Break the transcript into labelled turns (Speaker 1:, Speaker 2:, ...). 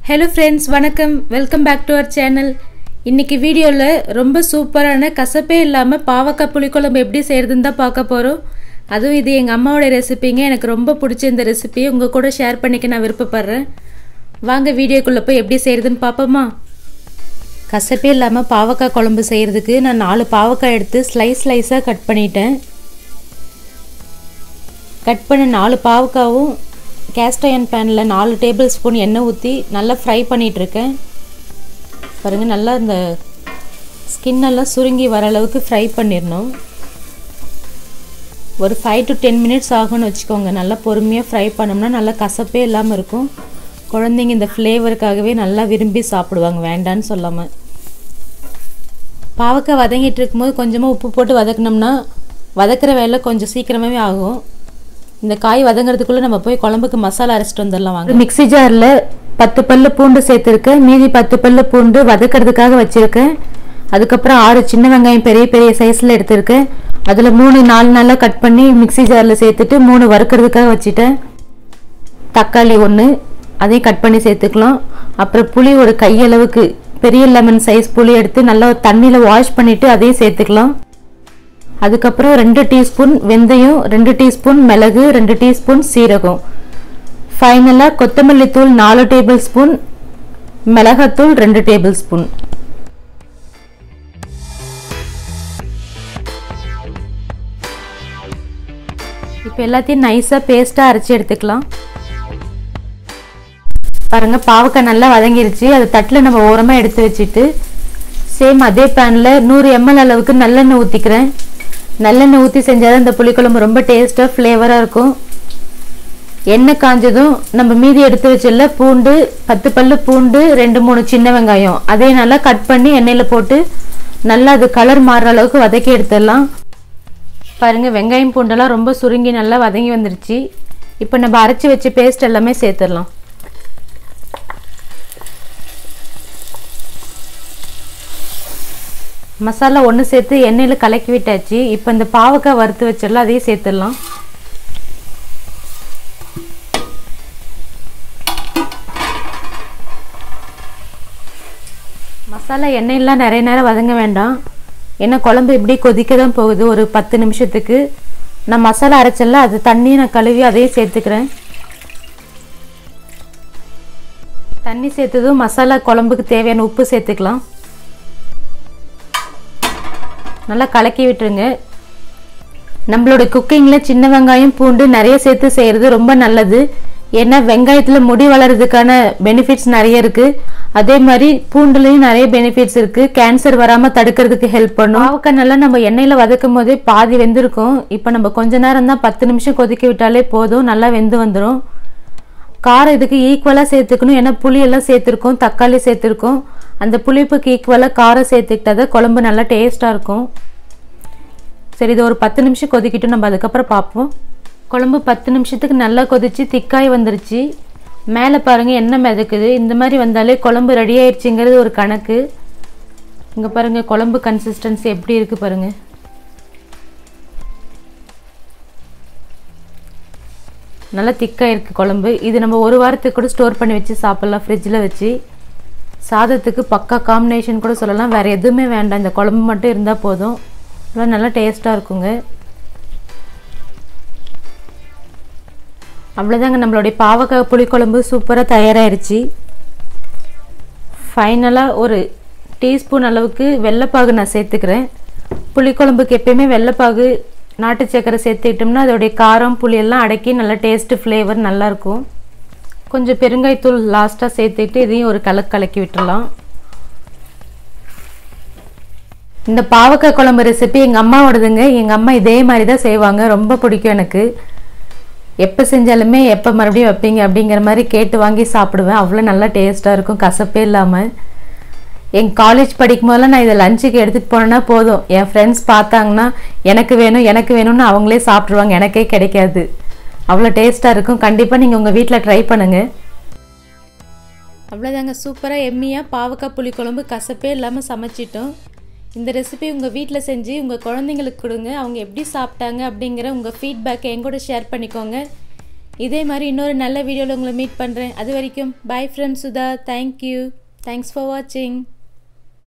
Speaker 1: hello friends வணக்கம் welcome back to our channel இன்னைக்கு வீடியோவில் ரொம்ப சூப்பரான கசப்பே இல்லாமல் பாவக்காய் புளிக்குழம்பு எப்படி செய்கிறதுன்னு தான் பார்க்க போகிறோம் அதுவும் இது எங்கள் அம்மாவோட ரெசிபிங்க எனக்கு ரொம்ப பிடிச்ச இந்த ரெசிபியை உங்கள் கூட ஷேர் பண்ணிக்க நான் விருப்பப்படுறேன் வாங்க வீடியோக்குள்ளே போய் எப்படி செய்கிறதுன்னு பார்ப்போமா கசப்பே இல்லாமல் பாவக்காய் குழம்பு செய்கிறதுக்கு நான் நாலு பாவக்காய் எடுத்து ஸ்லைஸ் ஸ்லைஸாக கட் பண்ணிட்டேன் கட் பண்ண நாலு பாவக்காவும் கேஸ்ட் அயன் பேனில் நாலு டேபிள் ஸ்பூன் எண்ணெய் ஊற்றி நல்லா ஃப்ரை பண்ணிகிட்ருக்கேன் பாருங்கள் நல்லா இந்த ஸ்கின்னெல்லாம் சுருங்கி வர அளவுக்கு ஃப்ரை பண்ணிடணும் ஒரு ஃபைவ் டு டென் மினிட்ஸ் ஆகும்னு வச்சுக்கோங்க நல்லா பொறுமையாக ஃப்ரை பண்ணோம்னா நல்லா கசப்பே இல்லாமல் இருக்கும் குழந்தைங்க இந்த ஃப்ளேவருக்காகவே நல்லா விரும்பி சாப்பிடுவாங்க வேண்டான்னு சொல்லாமல் பாவக்காய் வதங்கிட்டு இருக்கும்போது கொஞ்சமாக உப்பு போட்டு வதக்கினோம்னா வதக்கிற வேலை கொஞ்சம் சீக்கிரமாகவே ஆகும் இந்த காய் வதங்கிறதுக்குள்ளே நம்ம போய் குழம்புக்கு மசாலா அரைச்சிட்டு வந்துடலாம் வாங்க மிக்ஸி ஜாரில் பத்து பல்லு பூண்டு சேர்த்துருக்கேன் மீதி பத்து பல்லு பூண்டு வதக்கிறதுக்காக வச்சுருக்கேன் அதுக்கப்புறம் ஆறு சின்ன வெங்காயம் பெரிய பெரிய சைஸில் எடுத்திருக்கேன் அதில் மூணு நாலு நாளாக கட் பண்ணி மிக்ஸி ஜாரில் சேர்த்துட்டு மூணு வறுக்கிறதுக்காக வச்சுட்டேன் தக்காளி ஒன்று அதையும் கட் பண்ணி சேர்த்துக்கலாம் அப்புறம் புளி ஒரு கையளவுக்கு பெரிய லெமன் சைஸ் புளி எடுத்து நல்லா தண்ணியில் வாஷ் பண்ணிவிட்டு அதையும் சேர்த்துக்கலாம் அதுக்கப்புறம் ரெண்டு டீஸ்பூன் வெந்தயம் ரெண்டு டீஸ்பூன் மிளகு ரெண்டு டீஸ்பூன் சீரகம் ஃபைனலாக கொத்தமல்லி தூள் நாலு டேபிள் ஸ்பூன் மிளகாத்தூள் ரெண்டு டேபிள் ஸ்பூன் இப்போ எல்லாத்தையும் நைஸாக பேஸ்ட்டாக அரைச்சி எடுத்துக்கலாம் பாருங்க பாவக்காய் நல்லா வதங்கிருச்சு அது தட்டில் நம்ம ஓரமாக எடுத்து வச்சுட்டு சேம் அதே பேனில் நூறு எம்எல் அளவுக்கு நல்லெண்ணெய் ஊற்றிக்கிறேன் நல்லெண்ணெய் ஊற்றி செஞ்சால் தான் இந்த புளிக்குழம்பு ரொம்ப டேஸ்ட்டாக ஃப்ளேவராக இருக்கும் எண்ணெய் காஞ்சதும் நம்ம மீதி எடுத்து வச்சல பூண்டு பத்து பல்லு பூண்டு ரெண்டு மூணு சின்ன வெங்காயம் அதே நல்லா கட் பண்ணி எண்ணெயில் போட்டு நல்லா அது கலர் மாறுற அளவுக்கு வதக்கி எடுத்துடலாம் பாருங்கள் வெங்காயம் பூண்டெல்லாம் ரொம்ப சுருங்கி நல்லா வதங்கி வந்துருச்சு இப்போ நம்ம அரைச்சி வச்ச பேஸ்ட் எல்லாமே சேர்த்துடலாம் மசாலா ஒன்று சேர்த்து எண்ணெயில் கலக்கி விட்டாச்சு இப்போ இந்த பாவக்காய் வறுத்து வச்சிடலாம் அதையும் சேர்த்துடலாம் மசாலா எண்ணெயெல்லாம் நிறைய நேரம் வதங்க வேண்டாம் ஏன்னா குழம்பு இப்படி கொதிக்க தான் போகுது ஒரு பத்து நிமிஷத்துக்கு நான் மசாலா அரைச்சல அது தண்ணியை நான் கழுவி அதையும் சேர்த்துக்கிறேன் தண்ணி சேர்த்ததும் மசாலா குழம்புக்கு தேவையான உப்பு சேர்த்துக்கலாம் நல்லா கலக்கி விட்டுருங்க நம்மளோட குக்கிங்கில் சின்ன வெங்காயம் பூண்டு நிறைய சேர்த்து செய்கிறது ரொம்ப நல்லது ஏன்னா வெங்காயத்தில் முடி வளர்கிறதுக்கான பெனிஃபிட்ஸ் நிறைய இருக்குது அதே மாதிரி பூண்டுலேயும் நிறைய பெனிஃபிட்ஸ் இருக்குது கேன்சர் வராமல் தடுக்கிறதுக்கு ஹெல்ப் பண்ணும் பாவக்காய் நல்லா நம்ம எண்ணெயில் வதக்கும் போதே பாதி வெந்திருக்கும் இப்போ நம்ம கொஞ்ச நேரம் தான் பத்து நிமிஷம் கொதிக்க விட்டாலே போதும் நல்லா வெந்து வந்துடும் காரம் இதுக்கு ஈக்குவலாக சேர்த்துக்கணும் ஏன்னா புளியெல்லாம் சேர்த்துருக்கோம் தக்காளி சேர்த்துருக்கோம் அந்த புளிப்புக்கு ஈக்குவலாக காரம் சேர்த்துக்கிட்டா குழம்பு நல்லா டேஸ்ட்டாக இருக்கும் சரி இது ஒரு பத்து நிமிஷம் கொதிக்கிட்டு நம்ம அதுக்கப்புறம் பார்ப்போம் குழம்பு பத்து நிமிஷத்துக்கு நல்லா கொதிச்சு திக்காய் வந்துருச்சு மேலே பாருங்கள் எண்ணெய் மிதக்குது இந்த மாதிரி வந்தாலே குழம்பு ரெடி ஆயிடுச்சுங்கிறது ஒரு கணக்கு இங்கே பாருங்கள் குழம்பு கன்சிஸ்டன்சி எப்படி இருக்குது பாருங்கள் நல்லா திக்காக இருக்குது குழம்பு இது நம்ம ஒரு வாரத்துக்கு கூட ஸ்டோர் பண்ணி வச்சு சாப்பிட்லாம் ஃப்ரிட்ஜில் வச்சு சாதத்துக்கு பக்கா காம்பினேஷன் கூட சொல்லலாம் வேறு எதுவுமே வேண்டாம் இந்த குழம்பு மட்டும் இருந்தால் போதும் அதெல்லாம் நல்லா டேஸ்ட்டாக இருக்குங்க அவ்வளோதாங்க நம்மளுடைய பாவக்காய் புளிக்குழம்பு சூப்பராக தயாராகிருச்சு ஃபைனலாக ஒரு டீஸ்பூன் அளவுக்கு வெள்ளைப்பாகு நான் சேர்த்துக்கிறேன் புளிக்குழம்புக்கு எப்பயுமே வெள்ளைப்பாகு நாட்டு சக்கரை சேர்த்துக்கிட்டோம்னா அதோடைய காரம் புளியெல்லாம் அடக்கி நல்லா டேஸ்ட்டு ஃப்ளேவர் நல்லாயிருக்கும் கொஞ்சம் பெருங்காயத்தூள் லாஸ்ட்டாக சேர்த்துக்கிட்டு இதையும் ஒரு கலக்கு கலக்கி விட்டுடலாம் இந்த பாவக்காய் குழம்பு ரெசிபி எங்கள் அம்மாவோடதுங்க எங்கள் அம்மா இதே மாதிரி தான் செய்வாங்க ரொம்ப பிடிக்கும் எனக்கு எப்போ செஞ்சாலுமே எப்போ மறுபடியும் வைப்பீங்க அப்படிங்கிற மாதிரி கேட்டு வாங்கி சாப்பிடுவேன் அவ்வளோ நல்லா டேஸ்ட்டாக இருக்கும் கசப்பே இல்லாமல் என் காலேஜ் படிக்கும் போதெல்லாம் நான் இதை லஞ்சுக்கு எடுத்துகிட்டு போனேன்னா போதும் என் ஃப்ரெண்ட்ஸ் பார்த்தாங்கன்னா எனக்கு வேணும் எனக்கு வேணும்னு அவங்களே சாப்பிட்ருவாங்க எனக்கே கிடைக்காது அவ்வளோ டேஸ்ட்டாக இருக்கும் கண்டிப்பாக நீங்கள் உங்கள் வீட்டில் ட்ரை பண்ணுங்கள் அவ்வளோதாங்க சூப்பராக எம்மியாக பாவக்காய் புளிக்குழம்பு கசப்பே இல்லாமல் சமைச்சிட்டோம் இந்த ரெசிபி உங்கள் வீட்டில் செஞ்சு உங்கள் குழந்தைங்களுக்கு கொடுங்க அவங்க எப்படி சாப்பிட்டாங்க அப்படிங்கிற உங்கள் ஃபீட்பேக்கை எங்கூட ஷேர் பண்ணிக்கோங்க இதே மாதிரி இன்னொரு நல்ல வீடியோவில் உங்களை மீட் பண்ணுறேன் அது வரைக்கும் bye from Sudha thank you thanks for வாட்சிங்